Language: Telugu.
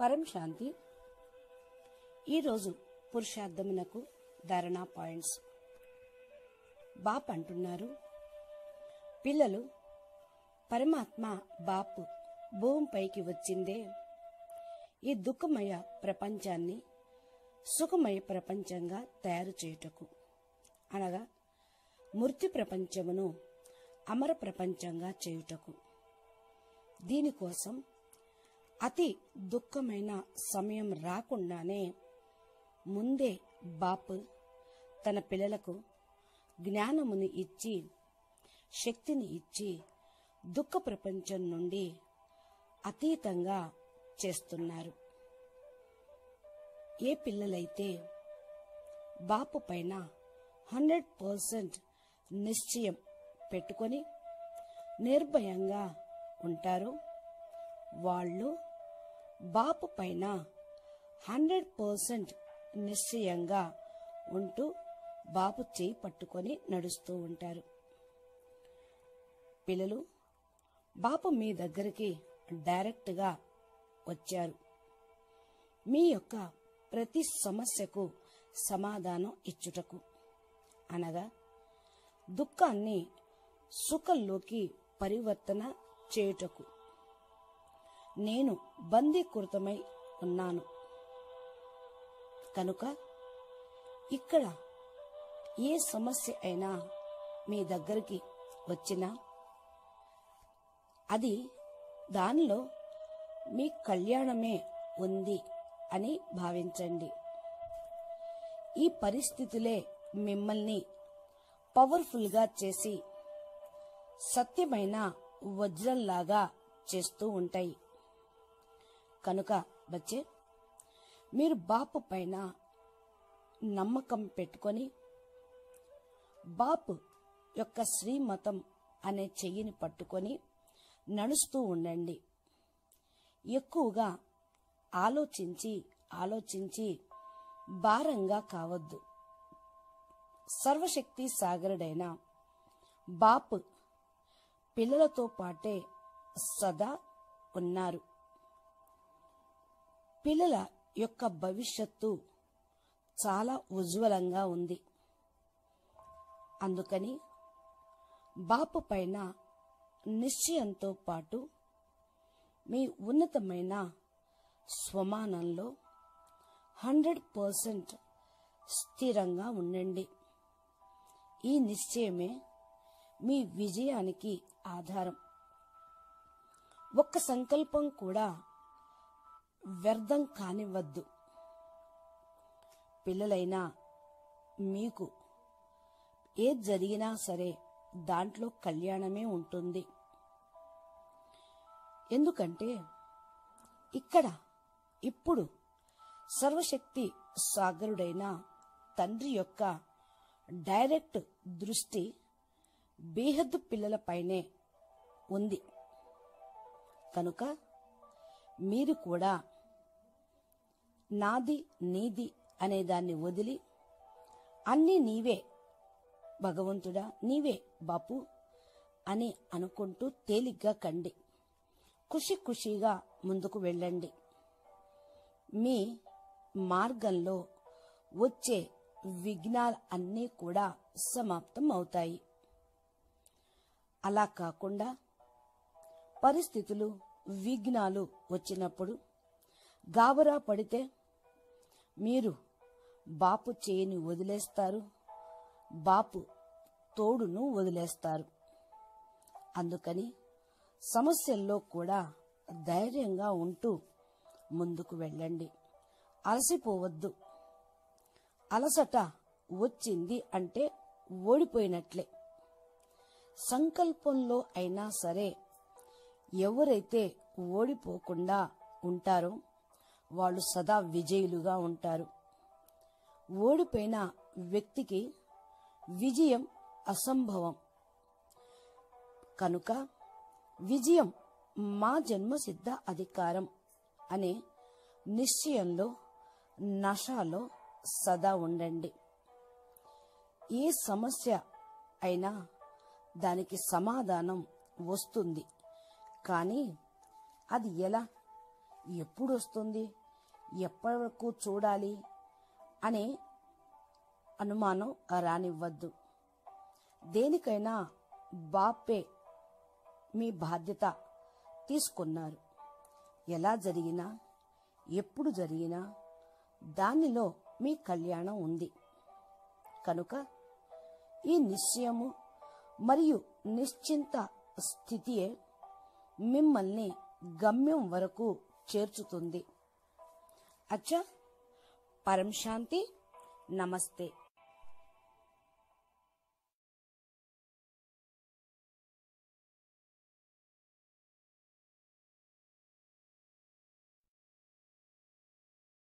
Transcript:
పరం శాంతి ఈరోజు పురుషార్థమునకు ధారణా పాయింట్స్ బాప్ అంటున్నారు పిల్లలు పరమాత్మ బాపు భూమిపైకి వచ్చిందే ఈ దుఃఖమయ ప్రపంచాన్ని సుఖమయ ప్రపంచంగా తయారు చేయుటకు అనగా మృత్యు ప్రపంచమును అమర ప్రపంచంగా చేయుటకు దీనికోసం అతి దుఃఖమైన సమయం రాకుండానే ముందే బాప్ తన పిల్లలకు జ్ఞానముని ఇచ్చి శక్తిని ఇచ్చి దుఃఖ ప్రపంచం నుండి అతీతంగా చేస్తున్నారు ఏ పిల్లలైతే బాపు పైన హండ్రెడ్ పర్సెంట్ నిశ్చయం పెట్టుకొని నిర్భయంగా ఉంటారో వాళ్ళు బాపు పైన హండ్రెడ్ పర్సెంట్ నిశ్చయంగా ఉంటూ బాపు చేయి పట్టుకొని నడుస్తూ ఉంటారు పిల్లలు బాపు మీ దగ్గరికి డైరెక్ట్గా వచ్చారు మీ యొక్క ప్రతి సమస్యకు సమాధానం ఇచ్చుటకు అనగా దుఃఖాన్ని సుఖంలోకి పరివర్తన చేయుటకు నేను బందీకృతమై ఉన్నాను కనుక ఇక్కడ ఏ సమస్య అయినా మీ దగ్గరికి వచ్చినా అది దానిలో మీ కళ్యాణమే ఉంది అని భావించండి ఈ పరిస్థితులే మిమ్మల్ని పవర్ఫుల్గా చేసి సత్యమైన వజ్రంలాగా చేస్తూ ఉంటాయి కనుక బచ్చే మీరు బాపు పైన నమ్మకం పెట్టుకొని బాపు యొక్క శ్రీమతం అనే చెయ్యిని పట్టుకొని నడుస్తూ ఉండండి ఎక్కువగా ఆలోచించి ఆలోచించి భారంగా కావద్దు సర్వశక్తి సాగరుడైన బాపు పిల్లలతో పాటే సదా ఉన్నారు పిల్లల యొక్క భవిష్యత్తు చాలా ఉజ్వలంగా ఉంది అందుకని బాపు పైన నిశ్చయంతో పాటు మీ ఉన్నతమైన స్వమానంలో హండ్రెడ్ పర్సెంట్ స్థిరంగా ఉండండి ఈ నిశ్చయమే మీ విజయానికి ఆధారం ఒక్క సంకల్పం కూడా వ్యర్థం కానివ్వద్దు పిల్లలైనా మీకు ఏది జరిగినా సరే దాంట్లో కళ్యాణమే ఉంటుంది ఎందుకంటే ఇక్కడ ఇప్పుడు సర్వశక్తి సాగరుడైన తండ్రి యొక్క డైరెక్ట్ దృష్టి బేహద్దు పిల్లలపైనే ఉంది కనుక మీరు కూడా నాది నీది అనే దాన్ని వదిలి అన్నీ నీవే భగవంతుడా నీవే బాపు అని అనుకుంటూ తేలిగ్గా కండి ఖుషి ఖుషిగా ముందుకు వెళ్ళండి మీ మార్గంలో వచ్చే విఘ్నాలు అన్నీ కూడా సమాప్తం అవుతాయి అలా కాకుండా పరిస్థితులు విఘ్నాలు వచ్చినప్పుడు గాబరా పడితే మీరు బాపు చేయిని వదిలేస్తారు బాపు తోడును వదిలేస్తారు అందుకని సమస్యల్లో కూడా ధైర్యంగా ఉంటూ ముందుకు వెళ్ళండి అలసిపోవద్దు అలసట వచ్చింది అంటే ఓడిపోయినట్లే సంకల్పంలో అయినా సరే ఎవరైతే ఓడిపోకుండా ఉంటారో వాళ్ళు సదా విజయులుగా ఉంటారు ఓడిపోయిన వ్యక్తికి విజయం అసంభవం కనుక విజయం మా జన్మసిద్ధ అధికారం అనే నిశ్చయంలో నషాలో సదా ఉండండి ఏ సమస్య అయినా దానికి సమాధానం వస్తుంది కానీ అది ఎలా ఎప్పుడు వస్తుంది ఎప్పటి వరకు చూడాలి అనే అనుమానం రానివ్వద్దు దేనికైనా బాపే మీ బాధ్యత తీసుకున్నారు ఎలా జరిగినా ఎప్పుడు జరిగినా దానిలో మీ కళ్యాణం ఉంది కనుక ఈ నిశ్చయము మరియు నిశ్చింత స్థితియే మిమ్మల్ని గమ్యం వరకు చేర్చుతుంది అచ్చా పరం శాంతి నమస్తే